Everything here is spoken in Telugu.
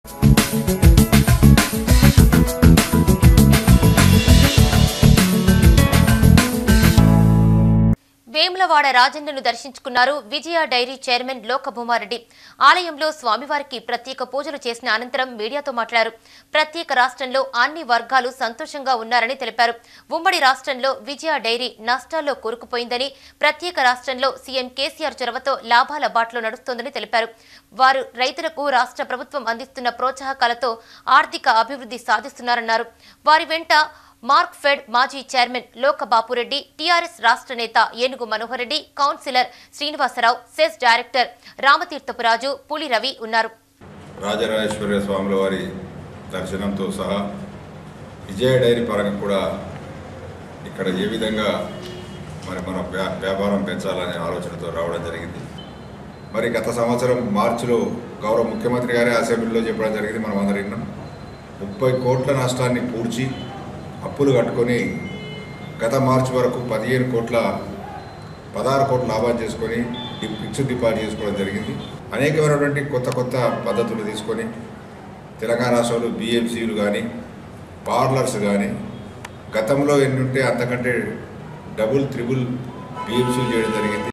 వేములవాడ రాజన్నను దర్శించుకున్నారు విజయ డైరీ చైర్మన్ లోకభూమారెడ్డి ఆలయంలో స్వామివారికి ప్రత్యేక పూజలు చేసిన అనంతరం మీడియాతో మాట్లాడారు ప్రత్యేక రాష్ట్రంలో అన్ని వర్గాలు సంతోషంగా ఉన్నారని తెలిపారు ఉమ్మడి రాష్ట్రంలో విజయ డైరీ నష్టాల్లో కూరుకుపోయిందని ప్రత్యేక రాష్ట్రంలో సీఎం కేసీఆర్ చొరవతో లాభాల బాటలో నడుస్తోందని తెలిపారు వారు రైతులకు రాష్ట్ర ప్రభుత్వం అందిస్తున్న ప్రోత్సాహకాలతో ఆర్థిక అభివృద్ధి సాధిస్తున్నారన్నారు వారి వెంట మార్క్ ఫెడ్ మాజీ చైర్మన్ లోక బాపురెడ్డి టీఆర్ఎస్ రాష్ట్ర నేత Enugu Manohar Reddy councillor Srinivasarao cess director Ramatheerthapuraju Puli Ravi ఉన్నారు రాజరాజేశ్వర స్వాముల వారి దర్శనంతో సహా విజయ డైరీ పరంగా కూడా ఇక్కడ ఏ విధంగా మరి మన వ్యా వ్యాపారం పెంచాలనే ఆలోచనతో రావడం జరిగింది మరి గత సంవత్సరం మార్చిలో గౌరవ ముఖ్యమంత్రి గారే అసెంబ్లీలో చెప్పడం జరిగింది మనం అందరం విన్నాం ముప్పై కోట్ల నష్టాన్ని పూడ్చి అప్పులు కట్టుకొని గత మార్చి వరకు పదిహేను కోట్ల పదహారు కోట్ల లాభాలు చేసుకొని డి- ఫిక్స్డ్ డిపాజిట్ చేసుకోవడం జరిగింది అనేకమైనటువంటి కొత్త కొత్త పద్ధతులు తీసుకొని తెలంగాణ రాష్ట్రంలో బిఎంసీలు కానీ పార్లర్స్ కానీ గతంలో ఎన్ని ఉంటే అంతకంటే డబుల్ త్రిబుల్ బిఎంసీలు చేయడం జరిగింది